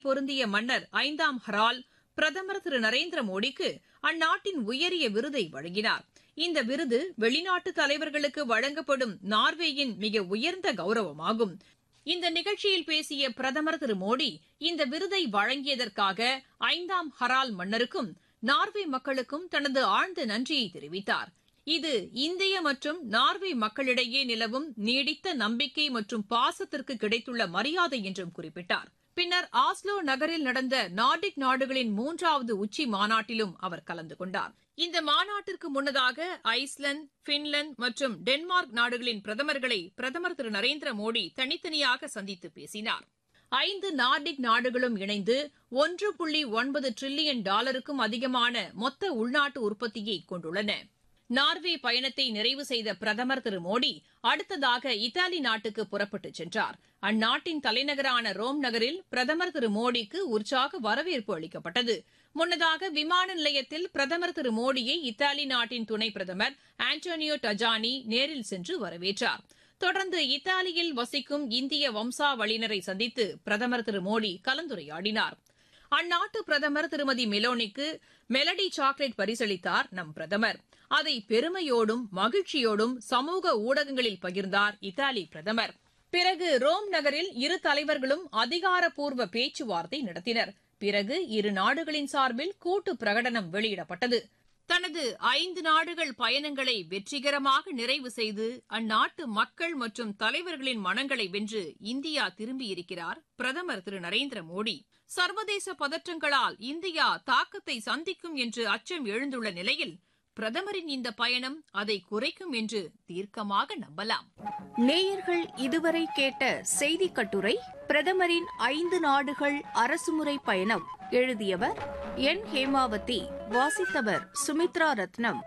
பொருந்திய மன்னர் ஐந்தாம் ஹரால் பிரதமர் திரு நரேந்திர மோடிக்கு அந்நாட்டின் உயரிய விருதை வழங்கினார் இந்த விருது வெளிநாட்டு தலைவர்களுக்கு வழங்கப்படும் நார்வேயின் மிக உயர்ந்த கௌரவமாகும் இந்த நிகழ்ச்சியில் பேசிய பிரதமர் திரு மோடி இந்த விருதை வழங்கியதற்காக ஐந்தாம் ஹரால் மன்னருக்கும் நார்வே மக்களுக்கும் தனது ஆழ்ந்த நன்றியை தெரிவித்தார் இது இந்திய மற்றும் நார்வே மக்களிடையே நிலவும் நீடித்த நம்பிக்கை மற்றும் பாசத்திற்கு கிடைத்துள்ள மரியாதை என்றும் குறிப்பிட்டார் பின்னர் ஆஸ்லோ நகரில் நடந்த நார்டிக் நாடுகளின் மூன்றாவது உச்சி மாநாட்டிலும் அவர் கலந்து கொண்டார் இந்த மாநாட்டிற்கு முன்னதாக ஐஸ்லாந்து பின்லாந்து மற்றும் டென்மார்க் நாடுகளின் பிரதமர்களை பிரதமர் திரு நரேந்திர மோடி தனித்தனியாக சந்தித்து பேசினார் ஐந்து நார்டிக் நாடுகளும் இணைந்து ஒன்று புள்ளி ஒன்பது டிரில்லியன் டாலருக்கும் அதிகமான மொத்த உள்நாட்டு உற்பத்தியை கொண்டுள்ளன நார்வே பயணத்தை நிறைவு செய்த பிரதமர் திரு மோடி அடுத்ததாக இத்தாலி நாட்டுக்கு புறப்பட்டுச் சென்றார் அந்நாட்டின் தலைநகரான ரோம் நகரில் பிரதமர் திரு மோடிக்கு உற்சாக வரவேற்பு அளிக்கப்பட்டது முன்னதாக விமான நிலையத்தில் பிரதமர் திரு மோடியை இத்தாலி நாட்டின் துணை பிரதமர் ஆண்டோனியோ டஜானி நேரில் சென்று வரவேற்றார் தொடர்ந்து இத்தாலியில் வசிக்கும் இந்திய வம்சாவளியினரை சந்தித்து பிரதமர் திரு மோடி கலந்துரையாடினார் அந்நாட்டு பிரதமர் திருமதி மெலோனிக்கு மெலடி சாக்லேட் பரிசளித்தார் நம் பிரதமர் அதை பெருமையோடும் மகிழ்ச்சியோடும் சமூக ஊடகங்களில் பகிர்ந்தார் இத்தாலி பிரதமர் பிறகு ரோம் நகரில் இரு தலைவர்களும் அதிகாரப்பூர்வ பேச்சுவார்த்தை நடத்தினர் பிறகு இரு நாடுகளின் சார்பில் கூட்டு பிரகடனம் வெளியிடப்பட்டது தனது ஐந்து நாடுகள் பயணங்களை வெற்றிகரமாக நிறைவு செய்து அந்நாட்டு மக்கள் மற்றும் தலைவர்களின் மனங்களை வென்று இந்தியா திரும்பியிருக்கிறார் பிரதமர் திரு நரேந்திர மோடி சர்வதேச பதற்றங்களால் இந்தியா தாக்கத்தை சந்திக்கும் என்று அச்சம் எழுந்துள்ள நிலையில் பிரதமரின் இந்த பயணம் அதை குறைக்கும் என்று தீர்க்கமாக நம்பலாம் நேயர்கள் இதுவரை கேட்ட செய்தி கட்டுரை பிரதமரின் ஐந்து நாடுகள் அரசுமுறை பயணம் எழுதியவர் என் ஹேமாவதி வாசித்தவர் சுமித்ரா ரத்னம்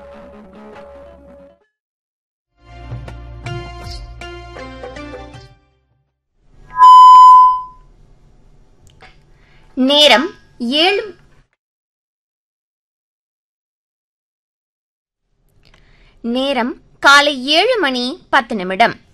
நேரம் ஏழு நேரம் காலை ஏழு மணி பத்து நிமிடம்